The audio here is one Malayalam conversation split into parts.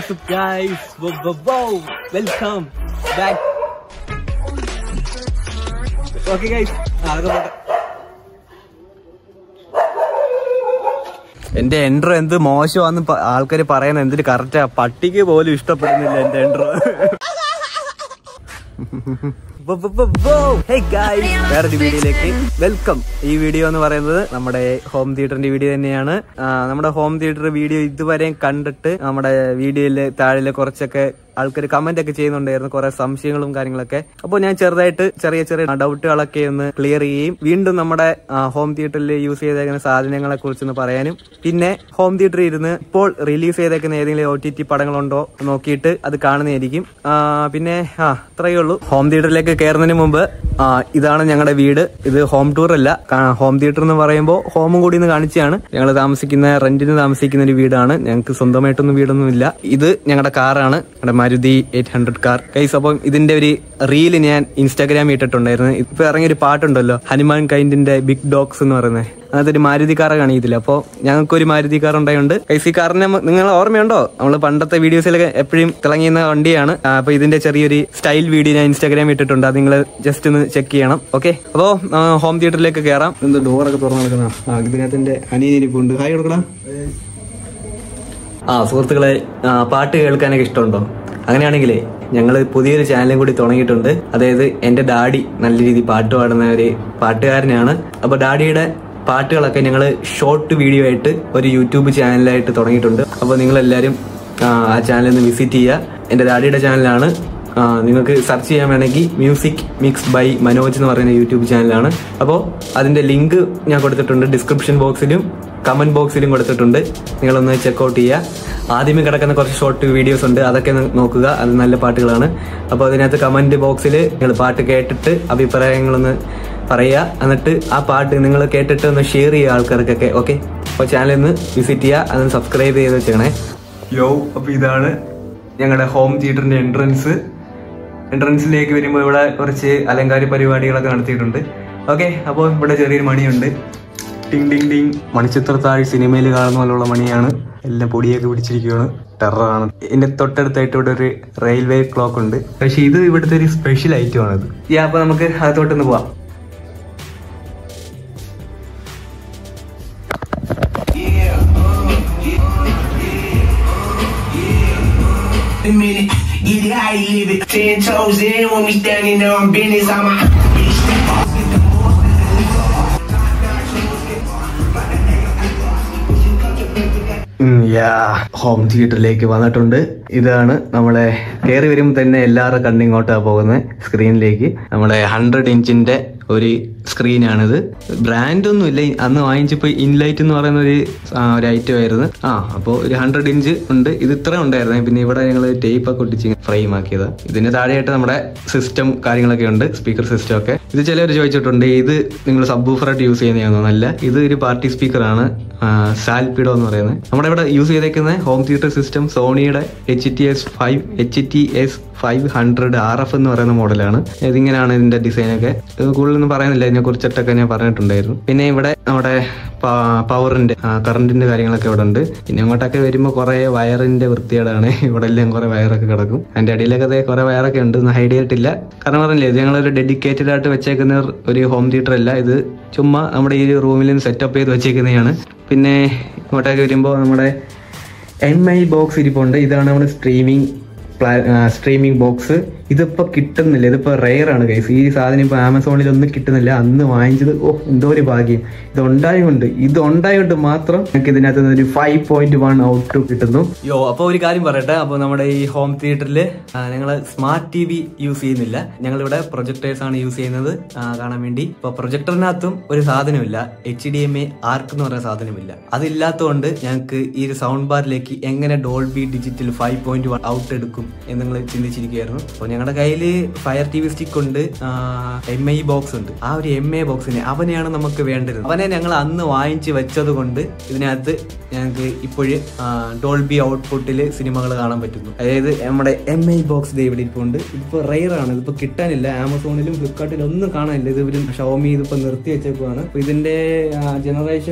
What's up guys? Whoa, whoa, whoa. Welcome back. Okay guys. ആ, അതൊക്കെ പോട്ടെ. എന്റെ എൻട്രോ എന്ത് മോശമാന്ന് ആൾക്കാർ പറയുന്നത് എന്തിന് കറക്റ്റാ പട്ടിക്ക് പോലും ഇഷ്ടപ്പെടുന്നില്ല എന്റെ എൻട്രോ വേറൊരു വീഡിയോയിലേക്ക് വെൽക്കം ഈ വീഡിയോ എന്ന് പറയുന്നത് നമ്മുടെ ഹോം തിയേറ്ററിന്റെ വീഡിയോ തന്നെയാണ് ആ, നമ്മുടെ ഹോം തിയേറ്റർ വീഡിയോ ഇതുവരെയും കണ്ടിട്ട് നമ്മുടെ വീഡിയോയില് താഴെ കുറച്ചൊക്കെ ആൾക്കാർ കമന്റ് ഒക്കെ ചെയ്യുന്നുണ്ടായിരുന്നു കുറെ സംശയങ്ങളും കാര്യങ്ങളൊക്കെ അപ്പോൾ ഞാൻ ചെറുതായിട്ട് ചെറിയ ചെറിയ ഡൗട്ടുകളൊക്കെ ഒന്ന് ക്ലിയർ ചെയ്യുകയും വീണ്ടും നമ്മുടെ ഹോം തിയേറ്ററിൽ യൂസ് ചെയ്തേക്കുന്ന സാധനങ്ങളെ കുറിച്ചൊന്ന് പറയാനും പിന്നെ ഹോം തിയേറ്ററിൽ ഇരുന്ന് ഇപ്പോൾ റിലീസ് ചെയ്തേക്കുന്ന ഏതെങ്കിലും ഒ ടി ടി പടങ്ങളുണ്ടോ നോക്കിയിട്ട് അത് കാണുന്നതായിരിക്കും ആ, പിന്നെ ആ അത്രയേ ഉള്ളൂ ഹോം തിയേറ്ററിലേക്ക് കയറുന്നതിന് മുമ്പ് ആ, ഇതാണ് ഞങ്ങളുടെ വീട് ഇത് ഹോം ടൂർ അല്ല കാ- ഹോം തിയേറ്റർ എന്ന് പറയുമ്പോൾ ഹോമും കൂടി ഒന്ന് കാണിച്ചാണ് ഞങ്ങൾ താമസിക്കുന്ന റെന്റിന് താമസിക്കുന്ന ഒരു വീടാണ് ഞങ്ങൾക്ക് സ്വന്തമായിട്ടൊന്നും വീടൊന്നും ഇല്ല ഇത് ഞങ്ങളുടെ കാറാണ് ഞങ്ങളുടെ മാരുതി എയ്റ്റ് ഹൺഡ്രഡ് കാർ കൈസ് അപ്പം ഇതിന്റെ ഒരു റീല് ഞാൻ ഇൻസ്റ്റാഗ്രാമിൽ ഇട്ടിട്ടുണ്ടായിരുന്നു ഇപ്പൊ ഇറങ്ങിയ ഒരു പാട്ടുണ്ടല്ലോ ഹനുമാൻ കൈൻഡിന്റെ ബിഗ് ഡോഗ്സ് എന്ന് പറയുന്നത് അതിനകത്ത് ഒരു മാരുതി കാർ കാണിക്കത്തില്ല അപ്പോൾ ഞങ്ങൾക്ക് ഒരു മാരുതി കാർ ഉണ്ടായതുകൊണ്ട് കൈസ് ഈ കാറിന് നിങ്ങൾ ഓർമ്മയുണ്ടോ നമ്മൾ പണ്ടത്തെ വീഡിയോസിലൊക്കെ എപ്പോഴും തിളങ്ങിയുന്ന വണ്ടിയാണ് ആ, അപ്പൊ ഇതിന്റെ ചെറിയൊരു സ്റ്റൈൽ വീഡിയോ ഞാൻ ഇൻസ്റ്റാഗ്രാമിൽ ഇട്ടിട്ടുണ്ട് അത് നിങ്ങൾ ജസ്റ്റ് ഒന്ന് ചെക്ക് ചെയ്യണം ഓക്കെ അപ്പോൾ ഹോം തിയേറ്ററിലേക്ക് കയറാം എന്ത് ഡോറൊക്കെ തുറന്നു നടക്കുന്ന ആ ഇതിനകത്ത് എന്റെ അനിയനിരിപ്പുണ്ട് ഹായ് കൊടുക്കണം ആ സുഹൃത്തുക്കളെ ആ, പാട്ട് കേൾക്കാനൊക്കെ ഇഷ്ടമുണ്ടോ അങ്ങനെയാണെങ്കിലേ ഞങ്ങൾ പുതിയൊരു ചാനലും കൂടി തുടങ്ങിയിട്ടുണ്ട് അതായത് എന്റെ ഡാഡി നല്ല രീതിയിൽ പാട്ട് പാടുന്ന ഒരു പാട്ടുകാരനാണ് അപ്പൊ ഡാഡിയുടെ പാട്ടുകളൊക്കെ ഞങ്ങൾ ഷോർട്ട് വീഡിയോ ആയിട്ട് ഒരു യൂട്യൂബ് ചാനലായിട്ട് തുടങ്ങിയിട്ടുണ്ട് അപ്പോൾ നിങ്ങളെല്ലാവരും ആ, ആ ചാനൽ ഒന്ന് വിസിറ്റ് ചെയ്യുക എന്റെ ഡാഡിയുടെ ചാനലാണ് ആ, നിങ്ങൾക്ക് സെർച്ച് ചെയ്യാൻ വേണമെങ്കിൽ മ്യൂസിക് മിക്സ് ബൈ മനോജ് എന്ന് പറയുന്ന യൂട്യൂബ് ചാനലാണ് അപ്പോൾ അതിന്റെ ലിങ്ക് ഞാൻ കൊടുത്തിട്ടുണ്ട് ഡിസ്ക്രിപ്ഷൻ ബോക്സിലും കമന്റ് ബോക്സിലും കൊടുത്തിട്ടുണ്ട് നിങ്ങളൊന്ന് ചെക്കൗട്ട് ചെയ്യുക ആദ്യമേ കിടക്കുന്ന കുറച്ച് ഷോർട്ട് വീഡിയോസ് ഉണ്ട് അതൊക്കെ ഒന്ന് നോക്കുക അത് നല്ല പാട്ടുകളാണ് അപ്പോൾ അതിനകത്ത് കമന്റ് ബോക്സിൽ നിങ്ങൾ പാട്ട് കേട്ടിട്ട് അഭിപ്രായങ്ങളൊന്ന് പറയുക എന്നിട്ട് ആ പാട്ട് നിങ്ങൾ കേട്ടിട്ട് ഒന്ന് ഷെയർ ചെയ്യുക ആൾക്കാർക്കൊക്കെ ഓക്കെ അപ്പോൾ ചാനൽ ഒന്ന് വിസിറ്റ് ചെയ്യുക അതൊന്ന് സബ്സ്ക്രൈബ് ചെയ്ത് വെച്ചേക്കണേ യോ അപ്പോൾ ഇതാണ് ഞങ്ങളുടെ ഹോം തിയേറ്ററിന്റെ എൻട്രൻസ് എൻട്രൻസിലേക്ക് വരുമ്പോൾ ഇവിടെ കുറച്ച് അലങ്കാര പരിപാടികളൊക്കെ നടത്തിയിട്ടുണ്ട് ഓക്കെ അപ്പോൾ ഇവിടെ ചെറിയൊരു മണിയുണ്ട് ടിങ് ടിങ് ടിങ് മണിച്ചിത്രത്താഴ് സിനിമയിൽ കാണുന്ന പോലുള്ള മണിയാണ് എല്ലാം പൊടിയൊക്കെ പിടിച്ചിരിക്കുകയാണ് ടെററാണ് ഇതിന്റെ തൊട്ടടുത്തായിട്ട് ഇവിടെ ഒരു റെയിൽവേ ക്ലോക്ക് ഉണ്ട് പക്ഷെ ഇത് ഇവിടുത്തെ ഒരു സ്പെഷ്യൽ ഐറ്റം ആണിത് ഈ അപ്പൊ നമുക്ക് അകത്തോട്ടൊന്ന് പോവാം a minute. Get it how you live it. Ten toes in when we standing there on business. I'm a home തിയേറ്ററിലേക്ക് വന്നിട്ടുണ്ട് ഇതാണ് നമ്മളെ കയറി വരുമ്പോൾ തന്നെ എല്ലാവരുടെ കണ്ണിങ്ങോട്ടാ പോകുന്നത് സ്ക്രീനിലേക്ക് നമ്മുടെ ഹൺഡ്രഡ് ഇഞ്ചിന്റെ ഒരു സ്ക്രീനാണിത് ബ്രാൻഡ് ഒന്നും ഇല്ല അന്ന് വാങ്ങിച്ചപ്പോൾ ഇൻലൈറ്റ് എന്ന് പറയുന്ന ഒരു ആ, ഒരു ഐറ്റം ആയിരുന്നു ആ അപ്പോൾ ഒരു ഹൺഡ്രഡ് ഇഞ്ച് ഉണ്ട് ഇത് ഇത്ര ഉണ്ടായിരുന്നു പിന്നെ ഇവിടെ ഞങ്ങൾ ടേപ്പ് ഒക്കെ ഒട്ടിച്ച് ഫ്രെയിം ആക്കിയത് ഇതിന് താഴെയായിട്ട് നമ്മുടെ സിസ്റ്റം കാര്യങ്ങളൊക്കെ ഉണ്ട് സ്പീക്കർ സിസ്റ്റം ഒക്കെ ഇത് ചിലർ ചോദിച്ചിട്ടുണ്ട് ഇത് നിങ്ങൾ സബ് ബൂഫറായിട്ട് യൂസ് ചെയ്യുന്നതാണോ നല്ല ഇത് ഒരു പാർട്ടി സ്പീക്കറാണ് സാൽപിഡോ എന്ന് പറയുന്നത് നമ്മുടെ ഇവിടെ യൂസ് ചെയ്തേക്കുന്ന ഹോം തിയേറ്റർ സിസ്റ്റം സോണിയുടെ H T S five H T S five hundred R F എന്ന് പറയുന്ന മോഡലാണ് ഇതിങ്ങനെയാണ് ഇതിന്റെ ഡിസൈൻ ഒക്കെ ഇത് കൂടുതലൊന്നും പറയുന്നില്ല ഇതിനെ കുറിച്ചിട്ടൊക്കെ ഞാൻ പറഞ്ഞിട്ടുണ്ടായിരുന്നു പിന്നെ ഇവിടെ നമ്മുടെ പവറിന്റെ കറണ്ടിന്റെ കാര്യങ്ങളൊക്കെ ഇവിടെ ഉണ്ട് പിന്നെ ഇങ്ങോട്ടൊക്കെ വരുമ്പോൾ കുറെ വയറിന്റെ വൃത്തികേടാണ് ഇവിടെ എല്ലാം കുറെ വയറൊക്കെ കിടക്കും അതിന്റെ അടിയിലൊക്കെ ദേ കുറെ വയറൊക്കെ ഉണ്ട് ഒന്നും ഹൈഡ് ചെയ്തിട്ടില്ല കാരണം പറഞ്ഞില്ലേ ഇത് ഞങ്ങളൊരു ഡെഡിക്കേറ്റഡ് ആയിട്ട് വെച്ചേക്കുന്ന ഒരു ഹോം തിയേറ്റർ അല്ല ഇത് ചുമ്മാ നമ്മുടെ ഈ റൂമിൽ സെറ്റപ്പ് ചെയ്ത് വെച്ചേക്കുന്നതാണ് പിന്നെ ഇങ്ങോട്ടൊക്കെ വരുമ്പോൾ നമ്മുടെ എം ഐ ബോക്സ് ഇരിപ്പുണ്ട് ഇതാണ് നമ്മുടെ സ്ട്രീമിംഗ് സ്ട്രീമിംഗ് ബോക്സ് ഇതിപ്പോ കിട്ടുന്നില്ല ഇതിപ്പോ റെയർ ആണ് കൈസ് ഈ സാധനം ഇപ്പൊ ആമസോണിൽ ഒന്നും കിട്ടുന്നില്ല അന്ന് വാങ്ങിച്ചത് ഓ എന്തോ ഒരു ഭാഗ്യം ഇത് ഉണ്ടായതുകൊണ്ട് ഇത് ഉണ്ടായതുകൊണ്ട് മാത്രം നമുക്ക് ഇതിനകത്ത് നിന്ന് ഒരു ഫൈവ് പോയിന്റ് വൺ ഔട്ട് കിട്ടുന്നു യോ അപ്പൊ ഒരു കാര്യം പറയട്ടെ അപ്പൊ നമ്മുടെ ഈ ഹോം തിയേറ്ററിൽ ഞങ്ങൾ സ്മാർട്ട് ടി വി യൂസ് ചെയ്യുന്നില്ല ഞങ്ങൾ ഇവിടെ പ്രൊജക്ടേഴ്സ് ആണ് യൂസ് ചെയ്യുന്നത് ആ, കാണാൻ വേണ്ടി ഇപ്പൊ പ്രൊജക്ടറിനകത്തും ഒരു സാധനമില്ല H D M I ARC എന്ന് പറയുന്ന സാധനമില്ല അതില്ലാത്തതുകൊണ്ട് ഞങ്ങൾക്ക് ഈ ഒരു സൗണ്ട് ബാറിലേക്ക് എങ്ങനെ Dolby digital five point one out എടുക്കും എന്ന് നിങ്ങൾ ചിന്തിച്ചിരിക്കുകയായിരുന്നു അപ്പോൾ ഞങ്ങളുടെ കയ്യിൽ ഫയർ ടി വി സ്റ്റിക്ക് ഉണ്ട് എം ഐ ബോക്സ് ഉണ്ട് ആ ഒരു എം ഐ ബോക്സിനെ അവനെയാണ് നമുക്ക് വേണ്ടത് അവനെ ഞങ്ങൾ അന്ന് വാങ്ങിച്ച് വെച്ചത് കൊണ്ട് ഇതിനകത്ത് ഞങ്ങൾക്ക് ഇപ്പോഴും ഡോൾബി ഔട്ട്പുട്ടിൽ സിനിമകൾ കാണാൻ പറ്റുന്നു അതായത് നമ്മുടെ എം ഐ ബോക്സ് ദേ ഇവിടെ ഇരിപ്പുണ്ട് ഇതിപ്പോൾ റെയർ ആണ് ഇതിപ്പോൾ കിട്ടാനില്ല ആമസോണിലും ഫ്ലിപ്കാർട്ടിലും ഒന്നും കാണാനില്ല ഇത് ഇവരും ഷോമി ഇതിപ്പോൾ നിർത്തി വെച്ചേക്കുവാണ് അപ്പോൾ ഇതിന്റെ ജനറേഷൻ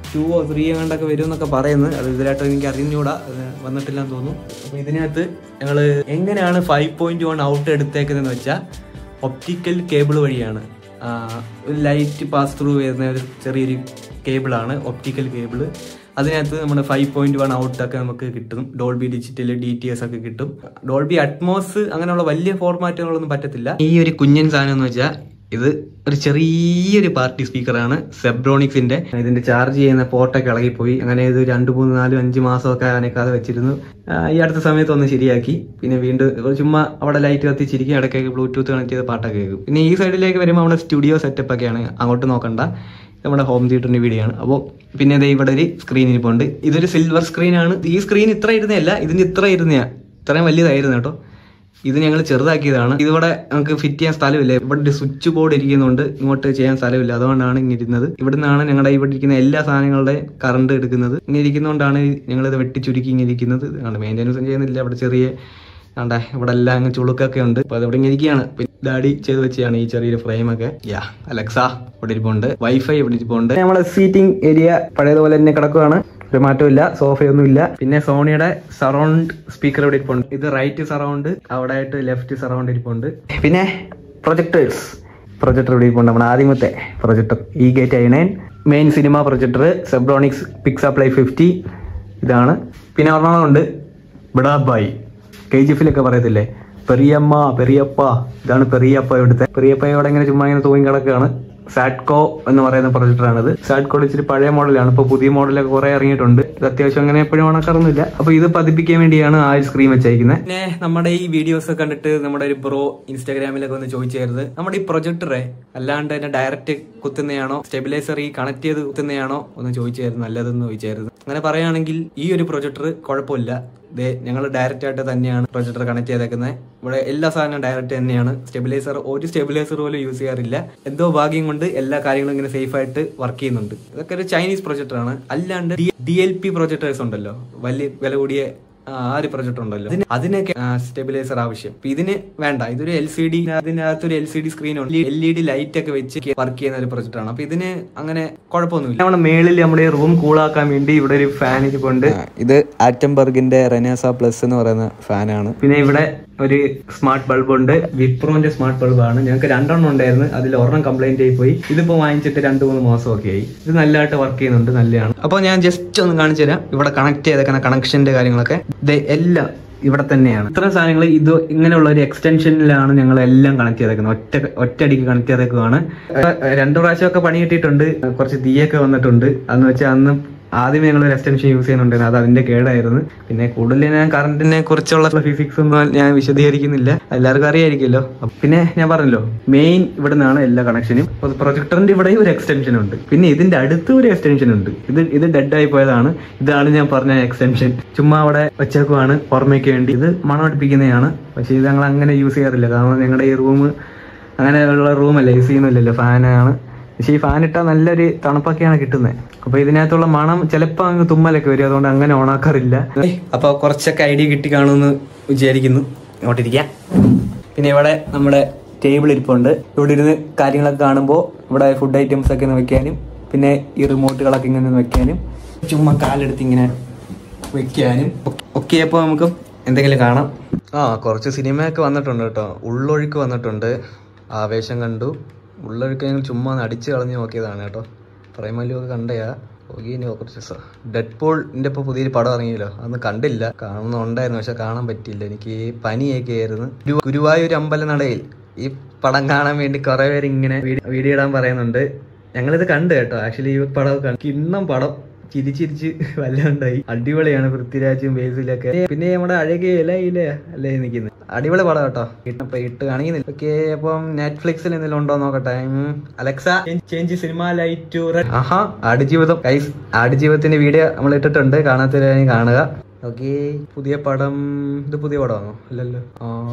ടൂവോ ത്രീ എങ്ങാണ്ടൊക്കെ വരും എന്നൊക്കെ പറയുന്നത് അത് ഇതിലായിട്ട് എനിക്ക് അറിഞ്ഞൂടാ അത് വന്നിട്ടില്ലെന്ന് തോന്നുന്നു അപ്പോൾ ഇതിനകത്ത് ഞങ്ങൾ എങ്ങനെയാണ് ഫൈവ് പോയിന്റ് വൺ ഔട്ട് എടുത്തേക്കുന്നതെന്ന് വെച്ചാൽ ഒപ്റ്റിക്കൽ കേബിൾ വഴിയാണ് ആ, ഒരു ലൈറ്റ് പാസ് ത്രൂ വരുന്ന ഒരു ചെറിയൊരു കേബിളാണ് ഒപ്റ്റിക്കൽ കേബിള് അതിനകത്ത് നമ്മുടെ ഫൈവ് പോയിന്റ് വൺ ഔട്ടൊക്കെ നമുക്ക് കിട്ടും Dolby digital D T S ഒക്കെ കിട്ടും ഡോൾബി അറ്റ്മോസ് അങ്ങനെയുള്ള വലിയ ഫോർമാറ്റുകളൊന്നും പറ്റത്തില്ല ഈ ഒരു കുഞ്ഞൻ സാധനം എന്ന് വെച്ചാൽ ഇത് ഒരു ചെറിയൊരു പാർട്ടി സ്പീക്കറാണ് സെബ്രോണിക്സിന്റെ ഇതിന്റെ ചാർജ് ചെയ്യുന്ന പോർട്ടൊക്കെ ഇളകിപ്പോയി അങ്ങനെ ഇത് രണ്ട് മൂന്ന് നാല് അഞ്ച് മാസമൊക്കെ അനക്കാതെ വെച്ചിരുന്നു ആ, ഈ അടുത്ത സമയത്ത് ഒന്ന് ശരിയാക്കി പിന്നെ വീണ്ടും ചുമ്മാ അവിടെ ലൈറ്റ് കത്തിച്ചിരിക്കും ഇടയ്ക്കൊക്കെ ബ്ലൂടൂത്ത് കണക്ട് ചെയ്ത പാട്ടൊക്കെ കേൾക്കും പിന്നെ ഈ സൈഡിലേക്ക് വരുമ്പോൾ നമ്മുടെ സ്റ്റുഡിയോ സെറ്റപ്പ് ഒക്കെയാണ് അങ്ങോട്ട് നോക്കണ്ട നമ്മുടെ ഹോം തിയേറ്ററിന്റെ വീഡിയോ ആണ് അപ്പോൾ പിന്നെ ദേ ഇവിടെ ഒരു സ്ക്രീൻ ഇരിപ്പുണ്ട് ഇതൊരു സിൽവർ സ്ക്രീനാണ് ഈ സ്ക്രീൻ ഇത്ര ഇരുന്നതല്ല ഇതിന്റെ ഇത്ര ഇരുന്നയാ ഇത്രയും വലിയതായിരുന്നു കേട്ടോ ഇത് ഞങ്ങൾ ചെറുതാക്കിയതാണ് ഇതിവിടെ നമുക്ക് ഫിറ്റ് ചെയ്യാൻ സ്ഥലമില്ല ഇവിടെ ഒരു സ്വിച്ച് ബോർഡ് ഇരിക്കുന്നുണ്ട് ഇങ്ങോട്ട് ചെയ്യാൻ സ്ഥലമില്ല അതുകൊണ്ടാണ് ഇങ്ങനെ ഇരുന്നത് ഇവിടെ നിന്നാണ് ഞങ്ങളുടെ ഇവിടെ ഇരിക്കുന്ന എല്ലാ സാധനങ്ങളുടെ കറണ്ട് എടുക്കുന്നത് ഇങ്ങനെ ഇരിക്കുന്നതുകൊണ്ടാണ് ഞങ്ങൾ ഇത് വെട്ടി ചുരുക്കി ഇങ്ങനെ ഇരിക്കുന്നത് മെയിൻ്റെനൻസും ചെയ്യുന്നില്ല ഇവിടെ ചെറിയ ആണ്ടെ ഇവിടെ എല്ലാം അങ്ങ് ചുളുക്കൊക്കെ ഉണ്ട് അപ്പൊ അതിവിടെ ഇങ്ങനെ ഇരിക്കുകയാണ് പിന്നെ ഡാഡി ചെയ്ത് വെച്ചാണ് ഈ ചെറിയൊരു ഫ്രെയിം ഒക്കെ യാ അലക്സ ഇവിടെ ഇരിപ്പുണ്ട് വൈഫൈ ഇവിടെ ഇരിപ്പുണ്ട് നമ്മളെ സീറ്റിംഗ് ഏരിയ പഴയതുപോലെ തന്നെ കിടക്കുകയാണ് ഒരു മാറ്റമില്ല സോഫയൊന്നും ഇല്ല പിന്നെ സോണിയുടെ സറൗണ്ട് സ്പീക്കർ ഇവിടെ ഇരിപ്പുണ്ട് ഇത് റൈറ്റ് സറൗണ്ട് അവിടെ ആയിട്ട് ലെഫ്റ്റ് സറൗണ്ട് ഇരിപ്പുണ്ട് പിന്നെ പ്രൊജക്ടേഴ്സ് പ്രൊജക്ടർ ഇവിടെ ഇരിപ്പുണ്ട് നമ്മുടെ ആദ്യമത്തെ പ്രൊജക്ടർ ഈ gate I nine main cinema projector Zebronics Pixaplay fifty ഇതാണ് പിന്നെ ഒരെണ്ണമുണ്ട് ബിടാബായി കെ ജി എഫിലൊക്കെ പറയത്തില്ലേ പെറിയമ്മ പെരിയപ്പ ഇതാണ് പെരിയപ്പ ഇവിടുത്തെ പെരിയപ്പ ഇവിടെ ഇങ്ങനെ ചുമ്മാ ഇങ്ങനെ തൂങ്ങി കിടക്കുകയാണ് സാഡ്കോ എന്ന് പറയുന്ന പ്രൊജക്ടറാണിത് സാഡ്കോ ഇച്ചിരി പഴയ മോഡലാണ് ഇപ്പോൾ പുതിയ മോഡലൊക്കെ കുറെ ഇറങ്ങിയിട്ടുണ്ട് ഇത് അത്യാവശ്യം അങ്ങനെ എപ്പോഴും ഉണക്കാറൊന്നുമില്ല അപ്പൊ ഇത് പതിപ്പിക്കാൻ വേണ്ടിയാണ് ആ ഒരു സ്ക്രീൻ വെച്ചേക്കുന്നത് പിന്നെ നമ്മുടെ ഈ വീഡിയോസ് കണ്ടിട്ട് നമ്മുടെ ഒരു ബ്രോ ഇൻസ്റ്റാഗ്രാമിലൊക്കെ ഒന്ന് ചോദിച്ചായിരുന്നു നമ്മുടെ ഈ പ്രൊജക്ടറെ അല്ലാണ്ട് തന്നെ ഡയറക്റ്റ് കുത്തുന്നതാണോ സ്റ്റെബിലൈസർ ഈ കണക്ട് ചെയ്ത് കുത്തുന്നതാണോ ഒന്ന് ചോദിച്ചായിരുന്നു നല്ലതെന്ന് ചോദിച്ചായിരുന്നു അങ്ങനെ പറയുകയാണെങ്കിൽ ഈ ഒരു പ്രൊജക്ടർ കുഴപ്പമില്ല ദേ ഞങ്ങൾ ഡയറക്റ്റ് ആയിട്ട് തന്നെയാണ് പ്രൊജക്ടർ കണക്ട് ചെയ്തേക്കുന്നത് ഇവിടെ എല്ലാ സാധനവും ഡയറക്റ്റ് തന്നെയാണ് സ്റ്റെബിലൈസർ ഒരു സ്റ്റെബിലൈസർ പോലും യൂസ് ചെയ്യാറില്ല എന്തോ ഭാഗ്യം കൊണ്ട് എല്ലാ കാര്യങ്ങളും ഇങ്ങനെ സേഫ് ആയിട്ട് വർക്ക് ചെയ്യുന്നുണ്ട് ഇതൊക്കെ ഒരു ചൈനീസ് പ്രൊജക്ടറാണ് അല്ലാണ്ട് ഡി എൽ പി പ്രൊജക്ടേഴ്സ് ഉണ്ടല്ലോ വലിയ വില കൂടിയ ആ ആ ഒരു പ്രൊജക്ടർ ഉണ്ടല്ലോ അതിന് അതിനൊക്കെ സ്റ്റെബിലൈസർ ആവശ്യം ഇപ്പൊ ഇതിന് വേണ്ട ഇതൊരു എൽ സി ഡി അതിനകത്തൊരു എൽ സി ഡി സ്ക്രീൻ ഉണ്ട് എൽ ഇ ഡി ലൈറ്റ് ഒക്കെ വെച്ച് വർക്ക് ചെയ്യുന്ന ഒരു പ്രൊജക്ടർ ആണ് അപ്പൊ ഇതിന് അങ്ങനെ കുഴപ്പമൊന്നുമില്ല നമ്മുടെ മേളിൽ നമ്മുടെ റൂം കൂളാക്കാൻ വേണ്ടി ഇവിടെ ഒരു ഫാൻ ഇരിപ്പുണ്ട് ഇത് ആറ്റംബർഗിന്റെ റെനേസ പ്ലസ് എന്ന് പറയുന്ന ഫാനാണ് പിന്നെ ഇവിടെ ഒരു സ്മാർട്ട് ബൾബ് ഉണ്ട് വിപ്രോന്റെ സ്മാർട്ട് ബൾബാണ് ഞങ്ങൾക്ക് രണ്ടെണ്ണം ഉണ്ടായിരുന്നു അതിൽ ഒരെണ്ണം കംപ്ലൈന്റ് ആയി പോയി ഇതിപ്പോ വാങ്ങിച്ചിട്ട് രണ്ട് മൂന്ന് മാസമൊക്കെ ആയി ഇത് നല്ലതായിട്ട് വർക്ക് ചെയ്യുന്നുണ്ട് നല്ലതാണ് അപ്പോൾ ഞാൻ ജസ്റ്റ് ഒന്ന് കാണിച്ചു തരാം ഇവിടെ കണക്ട് ചെയ്തേക്കുന്ന കണക്ഷന്റെ കാര്യങ്ങളൊക്കെ ദേ എല്ലാം ഇവിടെ തന്നെയാണ് ഇത്തരം സാധനങ്ങൾ ഇത് ഇങ്ങനെയുള്ള ഒരു എക്സ്റ്റൻഷനിലാണ് ഞങ്ങൾ എല്ലാം കണക്ട് ചെയ്തേക്കുന്നത് ഒറ്റ ഒറ്റയടിക്ക് കണക്ട് ചെയ്തേക്കുവാണ് ഏഹ് രണ്ടു പ്രാവശ്യമൊക്കെ പണി കിട്ടിയിട്ടുണ്ട് കുറച്ച് തീയൊക്കെ വന്നിട്ടുണ്ട് അന്ന് വെച്ചാൽ അന്ന് ആദ്യമേ ഞങ്ങൾ ഒരു എക്സ്റ്റൻഷൻ യൂസ് ചെയ്യുന്നുണ്ടായിരുന്നു അത് അതിന്റെ കേടായിരുന്നു പിന്നെ കൂടുതൽ ഞാൻ കറണ്ടിനെ കുറിച്ചുള്ള ഫിസിക്സ് ഒന്നും ഞാൻ വിശദീകരിക്കുന്നില്ല എല്ലാവർക്കും അറിയായിരിക്കുമല്ലോ അപ്പൊ പിന്നെ ഞാൻ പറഞ്ഞല്ലോ മെയിൻ ഇവിടെ നിന്നാണ് എല്ലാ കണക്ഷനും പ്രൊജക്ടറിന്റെ ഇവിടെ ഒരു എക്സ്റ്റൻഷൻ ഉണ്ട് പിന്നെ ഇതിന്റെ അടുത്ത് ഒരു എക്സ്റ്റൻഷൻ ഉണ്ട് ഇത് ഇത് ഡെഡ് ആയി പോയതാണ് ഇതാണ് ഞാൻ പറഞ്ഞ എക്സ്റ്റൻഷൻ ചുമ്മാ അവിടെ വെച്ചേക്കുവാണ് ഓർമ്മയ്ക്ക് വേണ്ടി ഇത് മണം അടുപ്പിക്കുന്നതാണ് പക്ഷേ ഇത് ഞങ്ങൾ അങ്ങനെ യൂസ് ചെയ്യാറില്ല കാരണം ഞങ്ങളുടെ ഈ റൂം അങ്ങനെയുള്ള റൂമല്ല എ സി ഒന്നുമില്ലല്ലോ ഫാനാണ് പക്ഷേ ഈ ഫാൻ ഇട്ടാൽ നല്ലൊരു തണുപ്പൊക്കെയാണ് കിട്ടുന്നത് അപ്പൊ ഇതിനകത്തുള്ള മണം ചിലപ്പോൾ അങ്ങ് തുമ്മലൊക്കെ വരും അതുകൊണ്ട് അങ്ങനെ ഓണാക്കാറില്ല അപ്പൊ കുറച്ചൊക്കെ ഐഡിയ കിട്ടി കാണുമെന്ന് വിചാരിക്കുന്നു ഇങ്ങോട്ടിരിക്കാം പിന്നെ ഇവിടെ നമ്മുടെ ടേബിൾ ഇരിപ്പുണ്ട് ഇവിടെ ഇരുന്ന് കാര്യങ്ങളൊക്കെ കാണുമ്പോൾ ഇവിടെ ഫുഡ് ഐറ്റംസ് ഒക്കെ ഒന്ന് വെക്കാനും പിന്നെ ഈ റിമോട്ടുകളൊക്കെ ഇങ്ങനെ ഒന്ന് വെക്കാനും ചുമ്മാ കാലെടുത്ത് ഇങ്ങനെ വെക്കാനും ഒക്കെ അപ്പോൾ നമുക്ക് എന്തെങ്കിലും കാണാം ആ കുറച്ച് സിനിമയൊക്കെ വന്നിട്ടുണ്ട് കേട്ടോ ഉള്ളൊഴുക്ക് വന്നിട്ടുണ്ട് ആവേശം കണ്ടു ഉള്ളൊഴുക്ക് ഞങ്ങൾ ചുമ്മാ ഒന്ന് അടിച്ച് കളഞ്ഞ് നോക്കിയതാണ് കേട്ടോ പ്രൈമല്യൊക്കെ കണ്ടയാ ഓഗീനോ കുറച്ച് ഡെഡ് പോളിന്റെ ഇപ്പോൾ പുതിയൊരു പടം ഇറങ്ങിയല്ലോ അന്ന് കണ്ടില്ല കാണുന്നുണ്ടായിരുന്നു പക്ഷെ കാണാൻ പറ്റിയില്ല എനിക്ക് പനിയൊക്കെ ആയിരുന്നു ഗുരു- ഗുരുവായൂർ അമ്പലനടയിൽ ഈ പടം കാണാൻ വേണ്ടി കുറെ പേര് ഇങ്ങനെ വീഡിയോ വീഡിയോ ഇടാൻ പറയുന്നുണ്ട് ഞങ്ങളിത് കണ്ടു കേട്ടോ ആക്ച്വലി ഈ പടം കണ്ടു കിണ്ണം പടം ചിരിച്ചിരിച്ച് വല്ലാണ്ടായി അടിപൊളിയാണ് പൃഥ്വിരാജും ബേസിലൊക്കെ പിന്നെ നമ്മുടെ അഴകിയ ഇല ഇല അല്ലേ നിൽക്കുന്നത് അടിപൊളി പടം കേട്ടോ ഇപ്പൊ ഇട്ട് കാണിക്കുന്നില്ല ഓക്കെ അപ്പം നെറ്റ്ഫ്ലിക്സിൽ എന്തെങ്കിലും ഉണ്ടോ നോക്കട്ടെ ഉം. അലക്സ ചേഞ്ച് സിനിമ ലൈറ്റ് ആഹാ ആടുജീവിതം ഗൈസ് ആടുജീവിതത്തിന്റെ വീഡിയോ നമ്മൾ ഇട്ടിട്ടുണ്ട് കാണാത്തവരെ കാണുക ഓക്കെ പുതിയ പടം ഇത് പുതിയ പടമാണോ അല്ലല്ലോ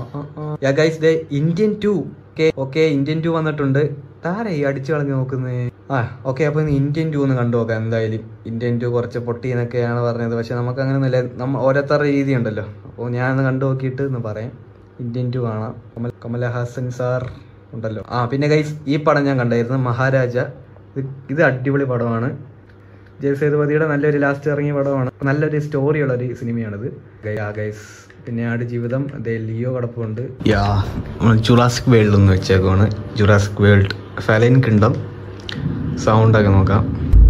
യാ ഗൈസ് ദേ Indian two okay okay Indian two വന്നിട്ടുണ്ട് താരെ ഈ അടിച്ചു കളഞ്ഞ് നോക്കുന്നേ ആ ഓക്കെ അപ്പൊ ഇന്ന് ഇന്ത്യൻ ടു ഒന്ന് കണ്ടു നോക്കാം എന്തായാലും ഇന്ത്യൻ ടു കുറച്ച് പൊട്ടി എന്നൊക്കെയാണ് പറഞ്ഞത് പക്ഷെ നമുക്ക് അങ്ങനെ ഒന്നുമില്ല നമ്മ ഓരോരുത്തരുടെ രീതി ഉണ്ടല്ലോ അപ്പോൾ ഞാൻ ഒന്ന് കണ്ടു നോക്കിയിട്ട് ഒന്ന് പറയാം ഇന്ത്യൻ ടു കാണാം കമൽ കമലഹാസൻ സാർ ഉണ്ടല്ലോ ആ പിന്നെ ഗൈസ് ഈ പടം ഞാൻ കണ്ടായിരുന്നു മഹാരാജ ഇത് ഇത് അടിപൊളി പടമാണ് ജയ സേതുപതിയുടെ നല്ലൊരു ലാസ്റ്റ് ഇറങ്ങിയ പടമാണ് നല്ലൊരു സ്റ്റോറിയുള്ള ഒരു സിനിമയാണിത് ഗൈസ് പിന്നെ ആട് ജീവിതം ദേ ലിയോ കടപ്പുണ്ട് യാ ജുറാസിക് വേൾഡ് എന്ന് വെച്ചേക്കാണ് ജുറാസിക് വേൾഡ് ഫലൈൻ കിങ്ഡം സൗണ്ടൊക്കെ നോക്കാം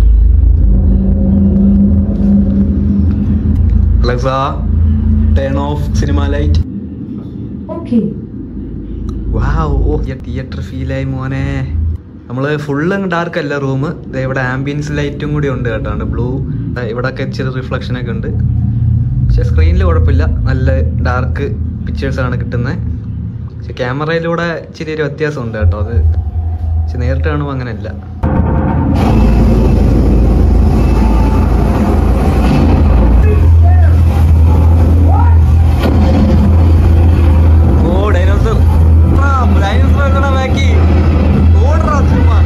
Alexa turn off cinema light Okay. Wow ഓ തിയേറ്റർ ഫീലായി മോനെ നമ്മള് ഫുള്ള് ഡാർക്ക് അല്ല റൂം ഇവിടെ ആംബിയൻസ് ലൈറ്റും കൂടി ഉണ്ട് കേട്ടോ ബ്ലൂ ഇവിടെ ഒക്കെ ഇച്ചിരി റിഫ്ലക്ഷൻ ഒക്കെ ഉണ്ട് പക്ഷെ സ്ക്രീനിൽ കുഴപ്പമില്ല നല്ല ഡാർക്ക് പിക്ചേഴ്സ് ആണ് കിട്ടുന്നത് പക്ഷെ ക്യാമറയിലൂടെ ഇച്ചിരി ഒരു വ്യത്യാസം ഉണ്ട് കേട്ടോ അത് പക്ഷെ നേരിട്ട് കാണുമ്പോൾ അങ്ങനെയല്ല ഓ ഡൈനോസർ ഡൈനോസർ എങ്ങനെ ബാക്കി ഓടറാ ചുമ്മാ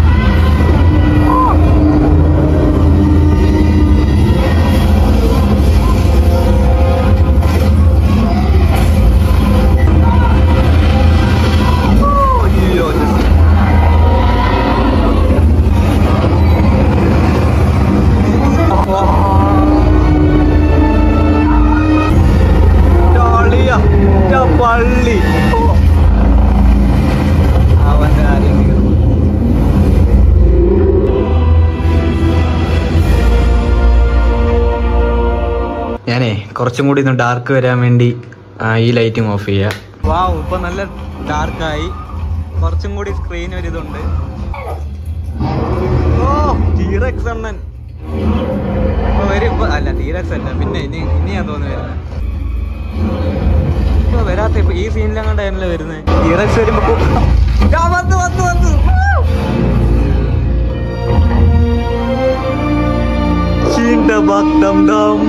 അയ്യോ കളിയാ ന്റെ പള്ളി അവന്റെ കാര്യം തീർന്നു ഞാനേ കുറച്ചും കൂടി ഒന്ന് ഡാർക്ക് വരാൻ വേണ്ടി ആ, ഈ ലൈറ്റിംഗ് ഓഫ് ചെയ്യാം വാവ് ഇപ്പൊ നല്ല ഡാർക്കായി കുറച്ചും കൂടി സ്ക്രീൻ ഒരു ഇതുണ്ട് ഓ ടീറക്സ് അണ്ണൻ ഇപ്പൊ വരും ഇപ്പൊ അല്ല ടീറക്സ് അല്ല പിന്നെ ഇനി ഇനിയാ തോന്നുന്നു വരുന്നത് ഇപ്പൊ വരാത്ത ഇപ്പൊ ഈ സീനിലങ്ങാണ്ടല്ലേ വരുന്നത് ടീറക്സ് വരുമ്പോ കു- ആ, വന്നു വന്നു വന്നു ചീണ്ട ഭക്തം ദം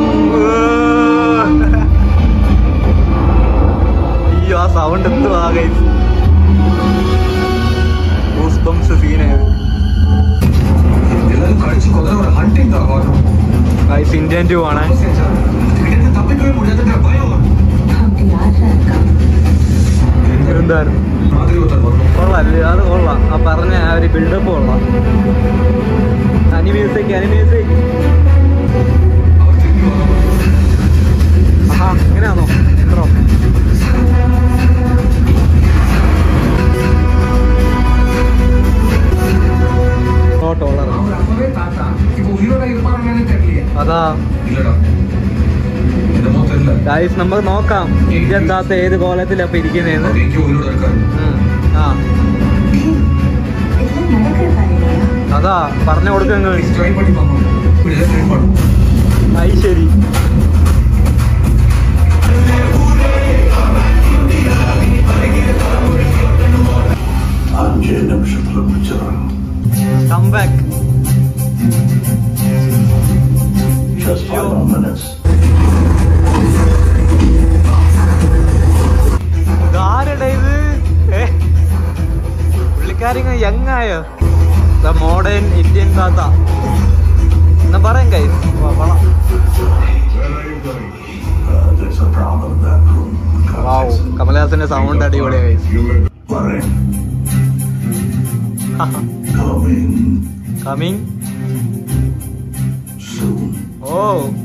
അയ്യോ ആ സൗണ്ട് എന്തുവാ ഗൈസ് ഗൂസ്ബംസ് സീനായത് ಎಲ್ಲರೂ ಕಳಿಸಿ ಹೋದ್ರೆ ಅವ್ರ ಹಂಟಿಂಗ್ ಆಗೋದು ഗൈസ് ഇന്ത്യൻ ടു ആണ് ಇದರಿಂದ ತಪ್ಪಿಕೊಳ್ಳ ಮುಡಿಯದಂದ್ರೆ ಭಯ हम तैयार रहेगा എന്തായിരുന്നു ಮಾದರಿ ಹೋಗ್ತಾರೆ കൊള്ളാം അല്ലേ? അത് കൊള്ളാം ആ പറഞ്ഞ ആ ഒരു ബിൽഡപ്പ് കൊള്ളാം അനിമ്യൂസിക് അനിമ്യൂസിക് ಅವ್ರು ತಿರುಗಿ ആഹാ ഇങ്ങനെയാണോ ഇത്രോ ടോളർ ಅವ್ರ ಅಪ್ಪವೇ ತಾತ ಈಗ ಉರಿಯೋಡ ಇರ್ಬಾರ್ದು ತೆರಲಿಯ അതാ ಇಲ್ಲಡ ഇത് മൊത്തം ಇಲ್ಲ ഗൈസ് നമുക്ക് നോക്കാം ഇന്ത്യൻ താത്ത ഏത് കോലത്തിലാ ഇപ്പൊ ഇരിക്കുന്നതെന്ന് ಅವ್ರು ಹೆಂಗೆ ಉರಿಯೋಡ ಇರ್ತಾರೆ ഉം. ആ इसमें நடக்கிற பாருங்க അതാ പറഞ്ഞു കൊടുക്കുക ಟ್ರೈ ಮಾಡಿ ಪಾಪ ಬಿಡಿದ್ರೆ ಟ್ರೈ ಮಾಡು അത് ശരി അഞ്ച് നിമിഷത്തിൽ പിടിച്ചതാണ് come back Just five more minutes. ആരുടെ ഇത് ഏ? പുള്ളിക്കാരിങ്ങ യങ് ആയോ ദ മോഡേൺ ഇന്ത്യൻ താത്ത എന്നാ പറയാം കൈ Where are you going? Uh, there's a problem in that room. Wow കമലഹാസന്റെ സൗണ്ട് അടിപൊളിയാ കൈ You will worry. Coming coming soon. ഓ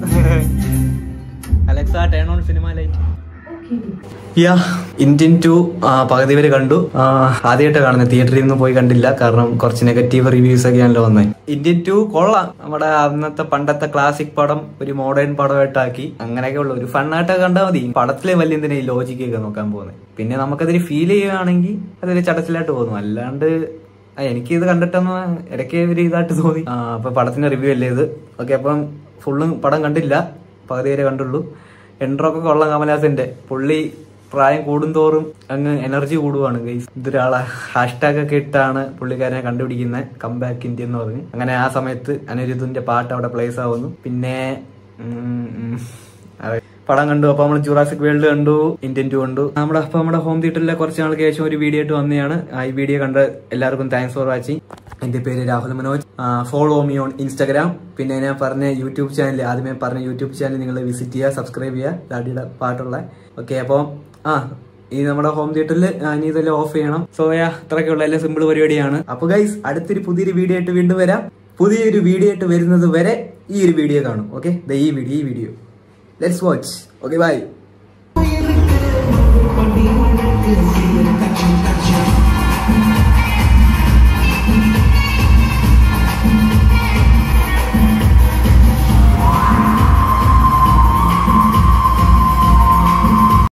Alexa turn on cinema light yeah Indian two പകുതി വരെ കണ്ടു ആദ്യമായിട്ട് കാണുന്നത് തിയേറ്ററിൽ നിന്ന് പോയി കണ്ടില്ല കാരണം കുറച്ച് നെഗറ്റീവ് റിവ്യൂസ് ഒക്കെയാണല്ലോ വന്നത് ഇന്ത്യൻ ടു കൊള്ളാം നമ്മുടെ അന്നത്തെ പണ്ടത്തെ ക്ലാസിക് പടം ഒരു മോഡേൺ പടമായിട്ടാക്കി അങ്ങനെയൊക്കെ ഉള്ളു ഒരു ഫണ്ണായിട്ടൊക്കെ കണ്ടാൽ മതി പടത്തിലെ വലിയ എന്തിനാ ഈ ലോജിക്കൊക്കെ നോക്കാൻ പോകുന്നത് പിന്നെ നമുക്കതിൽ ഫീൽ ചെയ്യുകയാണെങ്കിൽ അതൊരു ചടച്ചിലായിട്ട് തോന്നും അല്ലാണ്ട് ആ, എനിക്ക് ഇത് കണ്ടിട്ടൊന്ന് ഇടയ്ക്ക് ഒരു ഇതായിട്ട് തോന്നി ആ, അപ്പൊ പടത്തിന്റെ റിവ്യൂ അല്ലേ ഇത് ഓക്കെ അപ്പം ഫുള്ളും പടം കണ്ടില്ല പകുതി വരെ കണ്ടുള്ളൂ എൻട്രോ ഒക്കെ കൊള്ളാം കമലഹാസന്റെ പുള്ളി പ്രായം കൂടുന്തോറും അങ്ങ് എനർജി കൂടുവാണ് ഗൈസ് ഇതൊരാളെ ഹാഷ്ടാഗ് ഒക്കെ ഇട്ടാണ് പുള്ളിക്കാരനെ കണ്ടുപിടിക്കുന്നത് കംബാക്ക് ഇന്ത്യ എന്ന് പറഞ്ഞ് അങ്ങനെ ആ സമയത്ത് അനിരുദ്ധിന്റെ പാട്ട് അവിടെ പ്ലേസ് ആവുന്നു പിന്നെ ഉം, ഉം, അതെ. പടം കണ്ടു അപ്പൊ നമ്മൾ ജുറാസിക് വേൾഡ് കണ്ടു ഇന്ത്യൻ ടു കണ്ടു നമ്മുടെ അപ്പൊ നമ്മുടെ ഹോം തിയേറ്ററിലെ കുറച്ച് നാൾക്ക് ശേഷം ഒരു വീഡിയോ ആയിട്ട് വന്നതാണ് ആ, ഈ വീഡിയോ കണ്ട എല്ലാവർക്കും താങ്ക്സ് ഫോർ വാച്ചിങ് എന്റെ പേര് Rahul Manoj follow me on Instagram പിന്നെ ഞാൻ പറഞ്ഞ യൂട്യൂബ് ചാനൽ ആദ്യമേ പറഞ്ഞ യൂട്യൂബ് ചാനൽ നിങ്ങൾ വിസിറ്റ് ചെയ്യുക സബ്സ്ക്രൈബ് ചെയ്യുക ഡാഡിയുടെ പാട്ടുള്ള ഓക്കെ അപ്പോൾ ആ ഈ നമ്മുടെ ഹോം തിയേറ്ററിൽ ഇനി ഇതെല്ലാം ഓഫ് ചെയ്യണം സോ യാ ഇത്രയൊക്കെയുള്ള എല്ലാം സിമ്പിൾ പരിപാടിയാണ് അപ്പൊ ഗൈസ് അടുത്തൊരു പുതിയൊരു വീഡിയോ ആയിട്ട് വീണ്ടും വരാം പുതിയൊരു വീഡിയോ ആയിട്ട് വരുന്നത് വരെ ഈ ഒരു വീഡിയോ കാണും ഓക്കെ ഈ വീഡിയോ ഈ video let's watch okay bye Thank you.